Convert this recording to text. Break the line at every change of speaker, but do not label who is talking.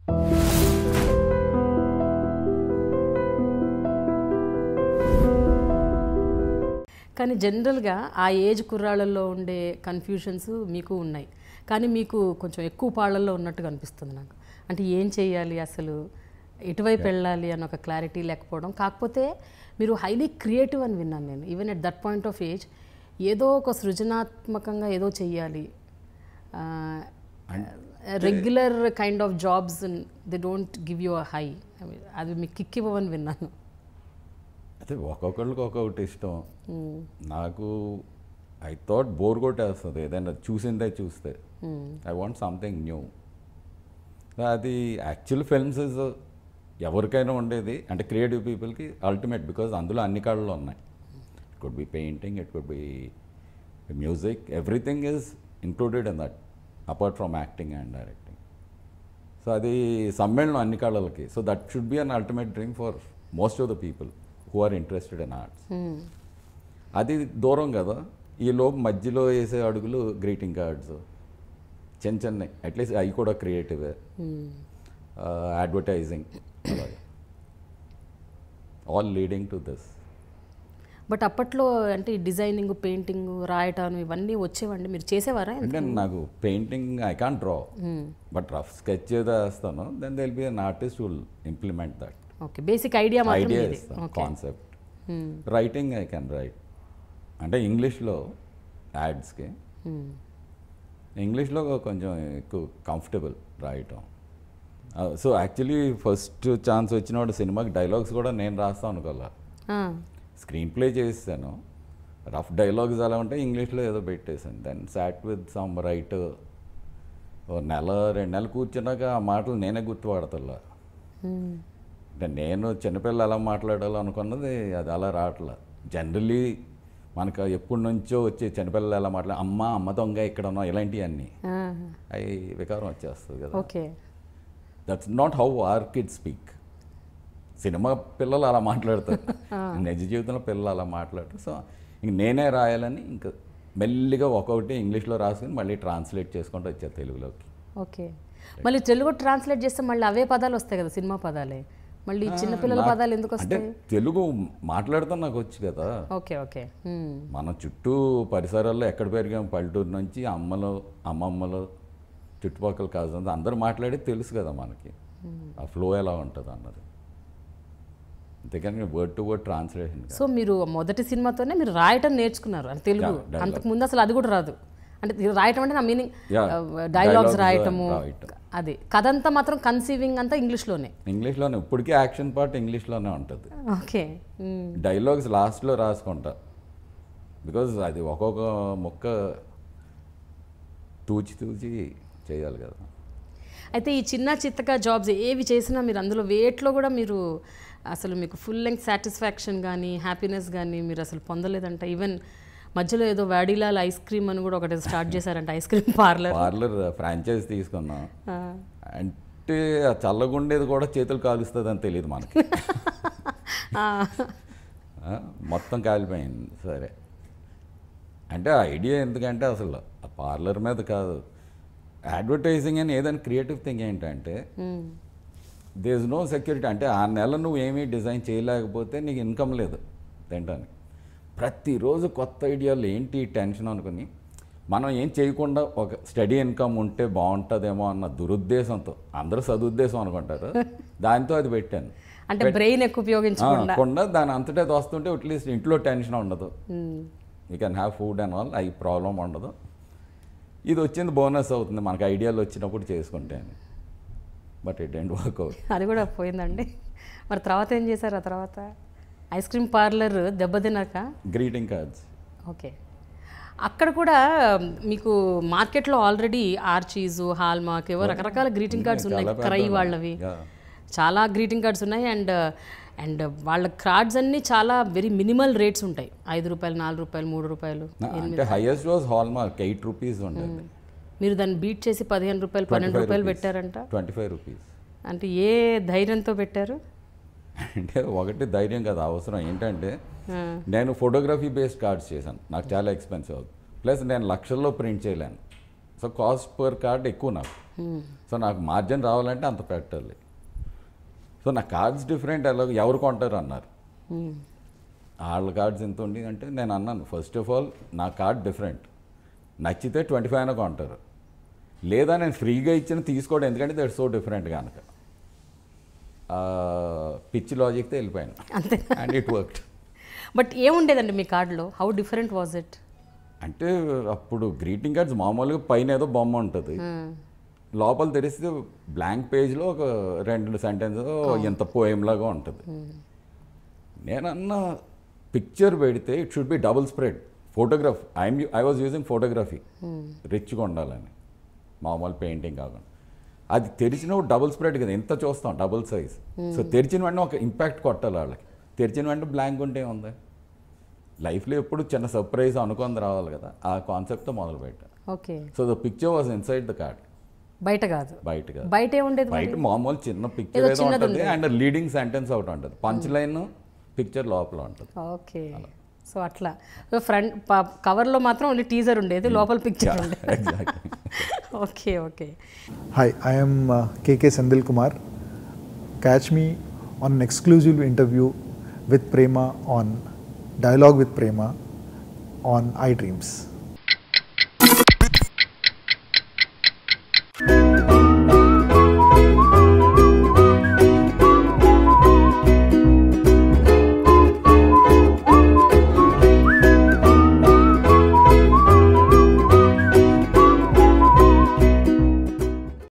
కానీ జనరల్గా ఆ ఏజ్ కుర్రాళ్ళల్లో ఉండే కన్ఫ్యూషన్స్ మీకు ఉన్నాయి కానీ మీకు కొంచెం ఎక్కువ పాళ్ళల్లో ఉన్నట్టుగా అనిపిస్తుంది నాకు అంటే ఏం చేయాలి అసలు ఎటువైపు వెళ్ళాలి అన్న ఒక క్లారిటీ లేకపోవడం కాకపోతే మీరు హైలీ క్రియేటివ్ అని విన్నాను నేను even at that point of age ఏదో ఒక సృజనాత్మకంగా ఏదో చెయ్యాలి regular kind of jobs they don't give you a high అది మీకు కిక్ ఇవ్వమని విన్నాను
అయితే ఒక్కొక్కళ్ళకి ఒక్కొక్కటి ఇష్టం నాకు ఐ థాట్ బోర్ కొట్టేస్తుంది ఏదైనా చూసిందే చూస్తే ఐ వాంట్ సంథింగ్ న్యూ అది యాక్చువల్ ఫిల్మ్స్ ఇస్ ఎవరికైనా ఉండేది అంటే క్రియేటివ్ పీపుల్కి అల్టిమేట్ బికాజ్ అందులో అన్ని కళలు ఉన్నాయి it could be painting it could be music everything is included in that apart from acting and directing so అది సమ్మేళనం అన్ని కళలకి so that should be an ultimate dream for most of the people who are interested in arts అది దూరం కదా ఈ లోపు మధ్యలో వేసే అడుగులు గ్రీటింగ్ కార్డ్స్ చిన్న చిన్న అట్లీస్ట్ అవి కూడా క్రియేటివే అడ్వర్టైజింగ్ అలాగే all leading to this
but అప్పట్లో అంటే డిజైనింగ్ పెయింటింగ్ రాయటం ఇవన్నీ వచ్చేవండి మీరు చేసేవారా
అంటే నాకు painting I can draw but rough sketch ఏదో వేస్తాను then they'll be an artist will implement that
okay basic idea మాత్రం
ఐడియా
ఇది
ఇస్తాను
okay
concept writing I can write అంటే ఇంగ్లీష్లో యాడ్స్కి ఇంగ్లీష్లో కొంచెం ఎక్కువ కంఫర్టబుల్ రాయటం సో యాక్చువల్లీ ఫస్ట్ ఛాన్స్ వచ్చినప్పుడు సినిమాకి డైలాగ్స్ కూడా నేను రాస్తాను అనుకోలే స్క్రీన్ ప్లే చేసాను రఫ్ డైలాగ్స్ అలా ఉంటే ఇంగ్లీష్లో ఏదో పెట్టేశాను then sat with some right ఓ నెల రెండు నెలలు కూర్చున్నాక ఆ మాటలు నేనే గుర్తుపడతల్లా అంటే నేను చిన్నపిల్లలు ఎలా మాట్లాడాలో అనుకున్నది అది అలా రావట్లే జనరలీ మనకు ఎప్పటి నుంచో వచ్చే చిన్నపిల్లలు ఎలా మాట్లాడ అమ్మ అమ్మ దొంగ ఇక్కడ ఉన్నాం ఇలాంటివన్నీ అవి వికారం వచ్చేస్తుంది కదా
okay
that's not how our kid speak cinema పిల్లలు అలా మాట్లాడతారు నిజ జీవితంలో పిల్లలు అలా మాట్లాడతారు సో ఇంక నేనే రాయాలని ఇంకా మెల్లిగా ఒక్కొక్కటి ఇంగ్లీష్లో రాసుకుని మళ్ళీ ట్రాన్స్లేట్ చేసుకుంటూ వచ్చారు తెలుగులోకి
ఓకే మళ్ళీ తెలుగు ట్రాన్స్లేట్ చేస్తే మళ్ళీ అవే పదాలు వస్తాయి కదా సినిమా పదాలే మళ్ళీ చిన్నపిల్లల
నాకు-
పదాలు ఎందుకు
అంటే
వస్తాయి
తెలుగు మాట్లాడతాం నాకు వచ్చు కదా
ఓకే ఓకే మ్మ్.
మన చుట్టూ పరిసరాల్లో ఎక్కడ పెరిగాం పల్లెటూరు నుంచి అమ్మలు అమ్మమ్మలు చుట్టుపక్కల కాదు అందరూ మాట్లాడేది తెలుసు కదా మనకి ఆ ఫ్లో ఎలా ఉంటుంది అన్నది అంతేకాని word to word translation
so మీరు మొదటి సినిమాతోనే మీరు రాయటం నేర్చుకున్నారు అంటే తెలుగు
Yeah, dialogue.
అంతకు ముందు అసలు అది కూడా రాదు అంటే ఇది రాయటం అంటే నా మీనింగ్
Yeah,
డైలాగ్స్
dialogues
రాయటము
రాయటం.
అది కథ అంతా మాత్రం కన్సీవింగ్ అంతా ఇంగ్లీష్లోనే
ఇంగ్లీష్లోనే ఇప్పటికీ యాక్షన్ పార్ట్ ఇంగ్లీష్లోనే ఉంటుంది
ఓకే మ్మ్.
డైలాగ్స్ లాస్ట్లో రాసుకుంటా బికాజ్ అది ఒక్కొక్క మొక్క తూచి తూచి చేయాలి కదా
అయితే ఈ చిన్న చిత్తగా జాబ్స్ ఏవి చేసినా మీరు అందులో వేట్లో కూడా మీరు అసలు మీకు ఫుల్ లెంగ్త్ సాటిస్ఫాక్షన్ కానీ హ్యాపీనెస్ కానీ మీరు అసలు పొందలేదంట ఈవెన్ మధ్యలో ఏదో వాడిలాల్ ఐస్ క్రీమ్ అని కూడా ఒకటి స్టార్ట్ చేశారంట ice cream parlour
parlour franchise తీసుకున్నాం అంటే ఆ చల్లగుండేది కూడా చేతులు కాలుస్తుంది అని తెలియదు మనకి ఆ, మొత్తం కాలిపోయింది సరే అంటే ఆ ఐడియా ఎందుకంటే అసలు ఆ పార్లర్ మీద కాదు అడ్వర్టైజింగ్ అని ఏదైనా క్రియేటివ్ థింగ్ ఏంటంటే దే ఇస్ నో సెక్యూరిటీ అంటే ఆ నెల నువ్వు ఏమీ డిజైన్ చేయలేకపోతే నీకు ఇన్కమ్ లేదు తినడానికి ప్రతిరోజు కొత్త ఐడియాలు ఏంటి టెన్షన్ అనుకుని మనం ఏం చేయకుండా ఒక స్టడీ ఇన్కమ్ ఉంటే బాగుంటుందేమో అన్న దురుద్దేశంతో అందరూ సదుద్దేశం అనుకుంటారు దాంతో అది పెట్టాను
అంటే బ్రెయిన్ ఎక్కువ ఉపయోగించకుండా
కొండ దాని అంతటా అది వస్తుంటే అట్లీస్ట్ ఇంట్లో టెన్షన్ ఉండదు you can have food and all అవి ప్రాబ్లం ఉండదు ఇది వచ్చింది బోనస్ అవుతుంది మనకు ఐడియాలు వచ్చినప్పుడు చేసుకుంటే but it end work out
అది కూడా పోయిందండి మరి తర్వాత ఏం చేశారు ఆ తర్వాత ఐస్ క్రీమ్ పార్లర్ దెబ్బతిన్నాక
గ్రీటింగ్ కార్డ్స్
ఓకే అక్కడ కూడా మీకు మార్కెట్లో ఆల్రెడీ ఆర్చీస్ హాల్ మార్క్ ఏవో రకరకాల గ్రీటింగ్ కార్డ్స్ ఉన్నాయి
చాలా పెద్ద
క్రై
ఉన్నాయి.
వాళ్ళవి
Yeah.
చాలా గ్రీటింగ్ కార్డ్స్ ఉన్నాయి అండ్ అండ్ వాళ్ళ కార్డ్స్ అన్నీ చాలా వెరీ మినిమల్ రేట్స్ ఉంటాయి ఐదు రూపాయలు నాలుగు రూపాయలు మూడు రూపాయలు
అంటే highest was Hallmark eight rupees ఉండేది
మీరు దాన్ని బీట్ చేసి పదిహేను రూపాయలు పన్నెండు రూపాయలు పెట్టారంట
ట్వంటీ ఫైవ్ రూపీస్
అంటే ఏ ధైర్యంతో పెట్టారు
అంటే ఒకటి ధైర్యం కదా అవసరం ఏంటంటే నేను ఫోటోగ్రఫీ బేస్డ్ కార్డ్స్ చేశాను నాకు చాలా ఎక్స్పెన్సివ్ అవుతుంది ప్లస్ నేను లక్షల్లో ప్రింట్ చేయలేను సో కాస్ట్ పర్ కార్డ్ ఎక్కువ నాకు సో నాకు మార్జిన్ రావాలంటే అంత పెట్టాలి సో నా కార్డ్స్ డిఫరెంట్ ఎలా ఎవరు కొంటారు అన్నారు వాళ్ళ కార్డ్స్ ఎంత ఉంది అంటే నేను అన్నాను ఫస్ట్ ఆఫ్ ఆల్ నా కార్డ్ డిఫరెంట్ నచ్చితే ట్వంటీ ఫైవ్ అయినా కొంటారు లేదా నేను ఫ్రీగా ఇచ్చిన తీసుకోవడం ఎందుకంటే దట్ సో డిఫరెంట్ కనుక పిచ్చి లాజిక్తో వెళ్ళిపోయాను
అంతే
అండ్ ఇట్ వర్క్డ్
బట్ ఏముండేదండి మీ కార్డులో హౌ డిఫరెంట్ వాజ్ ఇట్
అంటే అప్పుడు గ్రీటింగ్ కార్డ్స్ మామూలుగా పైన ఏదో బొమ్మ ఉంటుంది లోపల తెరిస్తే బ్లాంక్ పేజ్లో ఒక రెండు సెంటెన్స్ ఇంత పోయం లాగా ఉంటుంది నేనన్న పిక్చర్ పెడితే it should be double spread photograph I'm I was using photography రిచ్గా ఉండాలని మామూలు పెయింటింగ్ కాకుండా అది తెరిచినప్పుడు డబుల్ స్ప్రెడ్ కదా ఎంత చూస్తాం డబుల్ సైజ్ సో తెరిచిన వెంటనే ఒక ఇంపాక్ట్ కొట్టాలి వాళ్ళకి తెరిచిన వెంటనే బ్లాంక్ ఉంటే ఉంది లైఫ్లో ఎప్పుడు చిన్న సర్ప్రైజ్ అనుకుంది రావాలి కదా ఆ కాన్సెప్ట్తో మొదలు పెట్టాను
okay
so the picture was inside the card
బయట కాదు
బయట కాదు
బయట ఏముండేది
బయట మామూలు చిన్న పిక్చర్
ఏదో
ఏదో
చిన్నది
ఉంటుంది అండ్ లీడింగ్ సెంటెన్స్ ఒకటి ఉంటుంది పంచ్ లైన్ పిక్చర్ లోపల ఉంటుంది
ఓకే సో అట్లా ఫ్రంట్ కవర్లో మాత్రం ఓన్లీ టీజర్ ఉండేది లోపల పిక్చర్ ఉండేది
exactly
okay okay
Hi, I am uh, KK Sandil Kumar. Catch me on an exclusive interview with Prema on Dialogue with Prema on iDreams.